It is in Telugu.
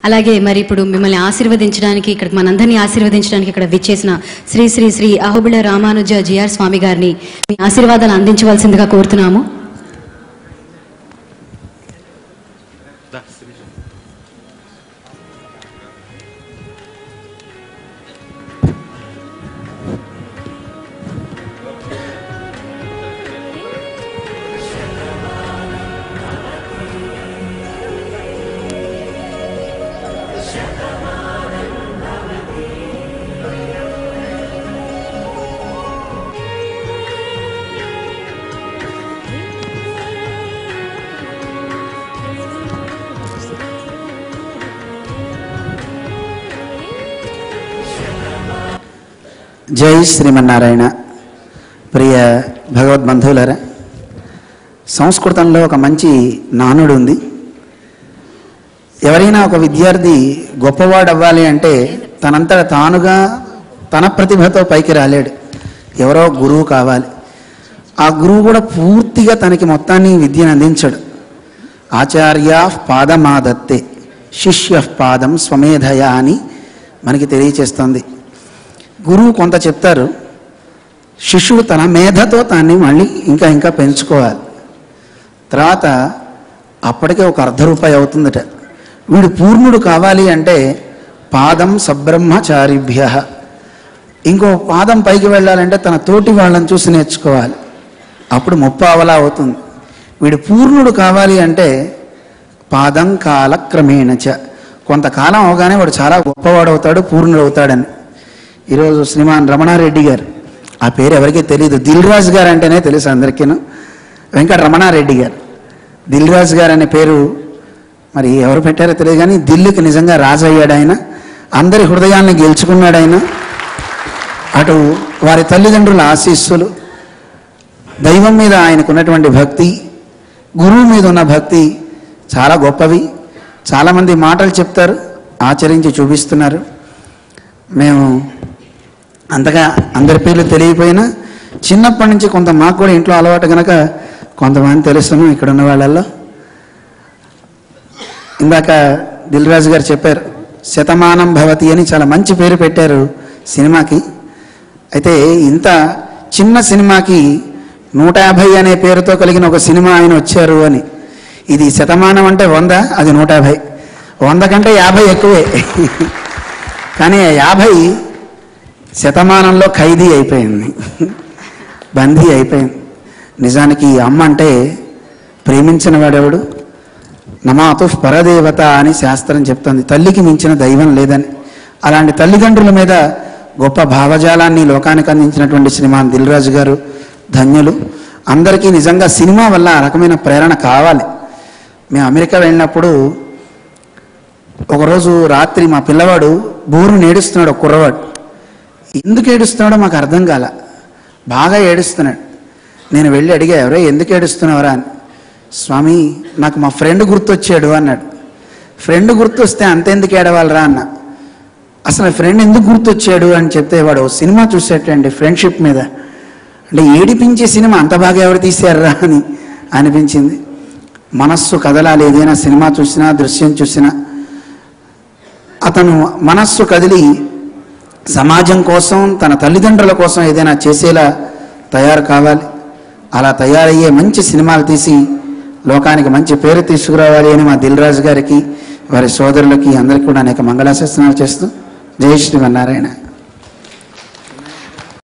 అలాగే మరి ఇప్పుడు మిమ్మల్ని ఆశీర్వదించడానికి ఇక్కడ మనందరినీ ఆశీర్వదించడానికి ఇక్కడ విచ్చేసిన శ్రీ శ్రీ శ్రీ అహోబిళ రామానుజ జిఆర్ స్వామి గారిని మీ ఆశీర్వాదాలు అందించవలసిందిగా కోరుతున్నాము జై శ్రీమన్నారాయణ ప్రియ భగవద్బంధువులారా సంస్కృతంలో ఒక మంచి నానుడు ఉంది ఎవరైనా ఒక విద్యార్థి గొప్పవాడు అవ్వాలి అంటే తనంతట తానుగా తన ప్రతిభతో పైకి రాలేడు ఎవరో గురువు కావాలి ఆ గురువు కూడా పూర్తిగా తనకి మొత్తాన్ని విద్యను అందించడు ఆచార్య పాదమాదత్తే శిష్య పాదం స్వమేధయ అని మనకి తెలియచేస్తుంది గురువు కొంత చెప్తారు శిష్యుడు తన మేధతో తాన్ని మళ్ళీ ఇంకా ఇంకా పెంచుకోవాలి తర్వాత అప్పటికే ఒక అర్ధ రూపాయి అవుతుందట వీడు పూర్ణుడు కావాలి అంటే పాదం సబ్రహ్మచారిభ్య ఇంకో పాదం పైకి వెళ్ళాలంటే తన తోటి వాళ్ళని చూసి నేర్చుకోవాలి అప్పుడు ముప్పావలా అవుతుంది వీడు పూర్ణుడు కావాలి అంటే పాదం కాలక్రమేణచ కొంతకాలం అవగానే వాడు చాలా గొప్పవాడు అవుతాడు పూర్ణుడు అవుతాడని ఈరోజు శ్రీమాన్ రమణారెడ్డి గారు ఆ పేరు ఎవరికీ తెలియదు దిల్ రాజు గారు అంటేనే తెలుసు అందరికీను వెంకట రమణారెడ్డి గారు దిల్ రాజు గారు అనే పేరు మరి ఎవరు పెట్టారో తెలియదు కానీ దిల్లుకి నిజంగా రాజు అయ్యాడు ఆయన అందరి హృదయాన్ని గెలుచుకున్నాడు ఆయన అటు వారి తల్లిదండ్రుల ఆశీస్సులు దైవం మీద ఆయనకున్నటువంటి భక్తి గురువు మీద ఉన్న భక్తి చాలా గొప్పవి చాలామంది మాటలు చెప్తారు ఆచరించి చూపిస్తున్నారు మేము అంతగా అందరి పేర్లు తెలియపోయినా చిన్నప్పటి నుంచి కొంత మాకు కూడా ఇంట్లో అలవాటు కనుక కొంతమంది తెలుస్తున్నాం ఇక్కడ ఉన్న వాళ్ళల్లో ఇందాక దిల్ రాజు గారు చెప్పారు శతమానం భవతి అని చాలా మంచి పేరు పెట్టారు సినిమాకి అయితే ఇంత చిన్న సినిమాకి నూట యాభై అనే పేరుతో కలిగిన ఒక సినిమా ఆయన వచ్చారు అని ఇది శతమానం అంటే వంద అది నూట యాభై వంద కంటే యాభై ఎక్కువే కానీ ఆ యాభై శతమానంలో ఖైదీ అయిపోయింది బందీ అయిపోయింది నిజానికి ఈ అమ్మ అంటే ప్రేమించిన వాడెవడు నమాతు పరదేవత అని శాస్త్రం చెప్తుంది తల్లికి మించిన దైవం లేదని అలాంటి తల్లిదండ్రుల మీద గొప్ప భావజాలాన్ని లోకానికి అందించినటువంటి శ్రీమాన్ దిల్రాజు గారు ధన్యులు అందరికీ నిజంగా సినిమా వల్ల ఆ రకమైన ప్రేరణ కావాలి మేము అమెరికా వెళ్ళినప్పుడు ఒకరోజు రాత్రి మా పిల్లవాడు బోరు నేడుస్తున్నాడు ఒక కుర్రవాడు ఎందుకు ఏడుస్తున్నాడో మాకు అర్థం కాల బాగా ఏడుస్తున్నాడు నేను వెళ్ళి అడిగా ఎవరో ఎందుకు ఏడుస్తున్నావరా అని స్వామి నాకు మా ఫ్రెండ్ గుర్తొచ్చాడు అన్నాడు ఫ్రెండ్ గుర్తొస్తే అంతెందుకు ఏడవాలరా అన్న అసలు ఫ్రెండ్ ఎందుకు గుర్తొచ్చాడు అని చెప్తే వాడు ఓ సినిమా చూసేటండి ఫ్రెండ్షిప్ మీద అంటే ఏడిపించే సినిమా అంత బాగా ఎవరు తీశారా అని అనిపించింది మనస్సు కదలాలి ఏదైనా సినిమా చూసినా దృశ్యం చూసినా అతను మనస్సు కదిలి సమాజం కోసం తన తల్లిదండ్రుల కోసం ఏదైనా చేసేలా తయారు కావాలి అలా తయారయ్యే మంచి సినిమాలు తీసి లోకానికి మంచి పేరు తీసుకురావాలి అని మా దిల్ రాజు గారికి వారి సోదరులకి అందరికీ కూడా అనేక మంగళాశాసనాలు చేస్తూ జై శ్రీమన్నారాయణ